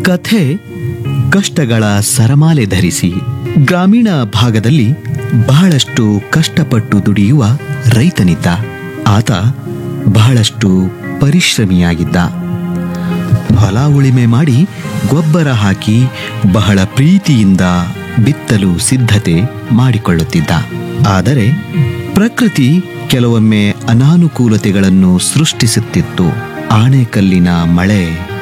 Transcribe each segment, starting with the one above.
ಕಥೆ ಕಷ್ಟಗಳ ಸರಮಾಲೆ ಧರಿಸಿ ಗ್ರಾಮೀಣ ಭಾಗದಲ್ಲಿ ಬಹಳಷ್ಟು ಕಷ್ಟಪಟ್ಟು ದುಡಿಯುವ ರೈತನಿದ್ದ ಆತ ಬಹಳಷ್ಟು ಪರಿಶ್ರಮಿಯಾಗಿದ್ದ ಹೊಲ ಉಳಿಮೆ ಮಾಡಿ ಗೊಬ್ಬರ ಹಾಕಿ ಬಹಳ ಪ್ರೀತಿಯಿಂದ ಬಿತ್ತಲು ಸಿದ್ಧತೆ ಮಾಡಿಕೊಳ್ಳುತ್ತಿದ್ದ ಆದರೆ ಪ್ರಕೃತಿ ಕೆಲವೊಮ್ಮೆ ಅನಾನುಕೂಲತೆಗಳನ್ನು ಸೃಷ್ಟಿಸುತ್ತಿತ್ತು ಆಣೆಕಲ್ಲಿನ ಮಳೆ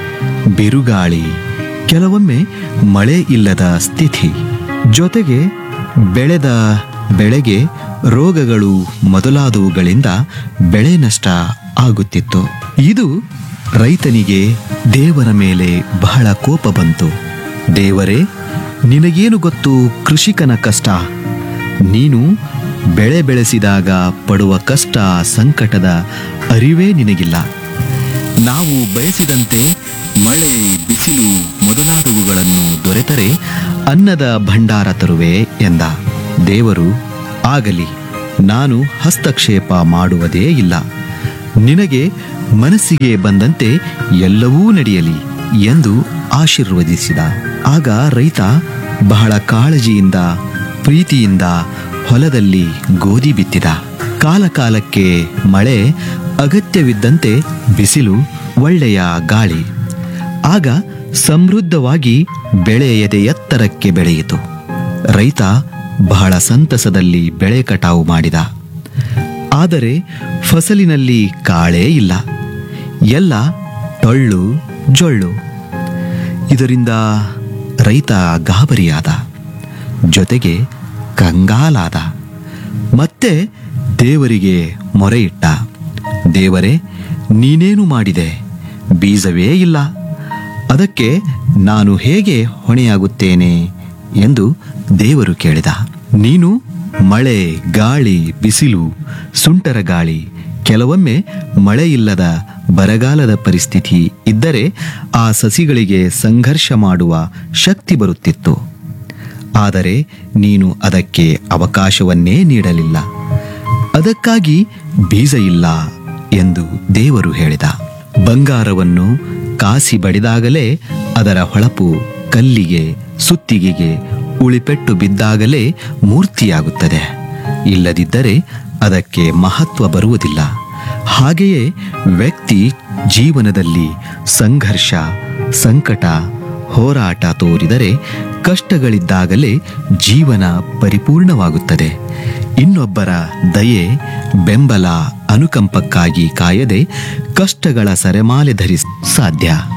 ಬಿರುಗಾಳಿ ಕೆಲವೊಮ್ಮೆ ಮಳೆ ಇಲ್ಲದ ಸ್ಥಿತಿ ಜೊತೆಗೆ ಬೆಳೆದ ಬೆಳೆಗೆ ರೋಗಗಳು ಮೊದಲಾದವುಗಳಿಂದ ಬೆಳೆ ನಷ್ಟ ಆಗುತ್ತಿತ್ತು ಇದು ರೈತನಿಗೆ ದೇವರ ಮೇಲೆ ಬಹಳ ಕೋಪ ಬಂತು ದೇವರೇ ನಿನಗೇನು ಗೊತ್ತು ಕೃಷಿಕನ ಕಷ್ಟ ನೀನು ಬೆಳೆ ಬೆಳೆಸಿದಾಗ ಪಡುವ ಕಷ್ಟ ಸಂಕಟದ ಅರಿವೇ ನಿನಗಿಲ್ಲ ನಾವು ಬಯಸಿದಂತೆ ಮಳೆ ಬಿಸಿಲು ಮೊದಲಾದವುಗಳನ್ನು ದೊರೆತರೆ ಅನ್ನದ ಭಂಡಾರ ತರುವೆ ಎಂದ ದೇವರು ಆಗಲಿ ನಾನು ಹಸ್ತಕ್ಷೇಪ ಮಾಡುವುದೇ ಇಲ್ಲ ನಿನಗೆ ಮನಸ್ಸಿಗೆ ಬಂದಂತೆ ಎಲ್ಲವೂ ನಡೆಯಲಿ ಎಂದು ಆಶೀರ್ವದಿಸಿದ ಆಗ ರೈತ ಬಹಳ ಕಾಳಜಿಯಿಂದ ಪ್ರೀತಿಯಿಂದ ಹೊಲದಲ್ಲಿ ಗೋಧಿ ಬಿತ್ತಿದ ಕಾಲಕಾಲಕ್ಕೆ ಮಳೆ ಅಗತ್ಯವಿದ್ದಂತೆ ಬಿಸಿಲು ಒಳ್ಳೆಯ ಗಾಳಿ ಆಗ ಸಮೃದ್ಧವಾಗಿ ಬೆಳೆ ಎದೆ ಎತ್ತರಕ್ಕೆ ಬೆಳೆಯಿತು ರೈತ ಬಹಳ ಸಂತಸದಲ್ಲಿ ಬೆಳೆ ಕಟಾವು ಮಾಡಿದ ಆದರೆ ಫಸಲಿನಲ್ಲಿ ಕಾಳೇ ಇಲ್ಲ ಎಲ್ಲ ಟೊಳ್ಳು ಜೊಳ್ಳು ಇದರಿಂದ ರೈತ ಗಾಬರಿಯಾದ ಜೊತೆಗೆ ಕಂಗಾಲಾದ ಮತ್ತೆ ದೇವರಿಗೆ ಮೊರೆಯಿಟ್ಟ ದೇವರೇ ನೀನೇನು ಮಾಡಿದೆ ಬೀಜವೇ ಇಲ್ಲ ಅದಕ್ಕೆ ನಾನು ಹೇಗೆ ಹೊಣೆಯಾಗುತ್ತೇನೆ ಎಂದು ದೇವರು ಕೇಳಿದ ನೀನು ಮಳೆ ಗಾಳಿ ಬಿಸಿಲು ಸುಂಟರ ಗಾಳಿ ಕೆಲವೊಮ್ಮೆ ಮಳೆ ಇಲ್ಲದ ಬರಗಾಲದ ಪರಿಸ್ಥಿತಿ ಇದ್ದರೆ ಆ ಸಸಿಗಳಿಗೆ ಸಂಘರ್ಷ ಮಾಡುವ ಶಕ್ತಿ ಬರುತ್ತಿತ್ತು ಆದರೆ ನೀನು ಅದಕ್ಕೆ ಅವಕಾಶವನ್ನೇ ನೀಡಲಿಲ್ಲ ಅದಕ್ಕಾಗಿ ಬೀಜ ಇಲ್ಲ ಎಂದು ದೇವರು ಹೇಳಿದ ಬಂಗಾರವನ್ನು ಕಾಸಿ ಬಡಿದಾಗಲೇ ಅದರ ಹೊಳಪು ಕಲ್ಲಿಗೆ ಸುತ್ತಿಗೆಗೆ ಉಳಿಪೆಟ್ಟು ಬಿದ್ದಾಗಲೇ ಮೂರ್ತಿಯಾಗುತ್ತದೆ ಇಲ್ಲದಿದ್ದರೆ ಅದಕ್ಕೆ ಮಹತ್ವ ಬರುವುದಿಲ್ಲ ಹಾಗೆಯೇ ವ್ಯಕ್ತಿ ಜೀವನದಲ್ಲಿ ಸಂಘರ್ಷ ಸಂಕಟ ಹೋರಾಟ ತೋರಿದರೆ ಕಷ್ಟಗಳಿದ್ದಾಗಲೇ ಜೀವನ ಪರಿಪೂರ್ಣವಾಗುತ್ತದೆ ಇನ್ನೊಬ್ಬರ ದಯೆ ಬೆಂಬಲ ಅನುಕಂಪಕ್ಕಾಗಿ ಕಾಯದೆ ಕಷ್ಟಗಳ ಸರೆಮಾಲೆ ಧರಿಸ ಸಾಧ್ಯ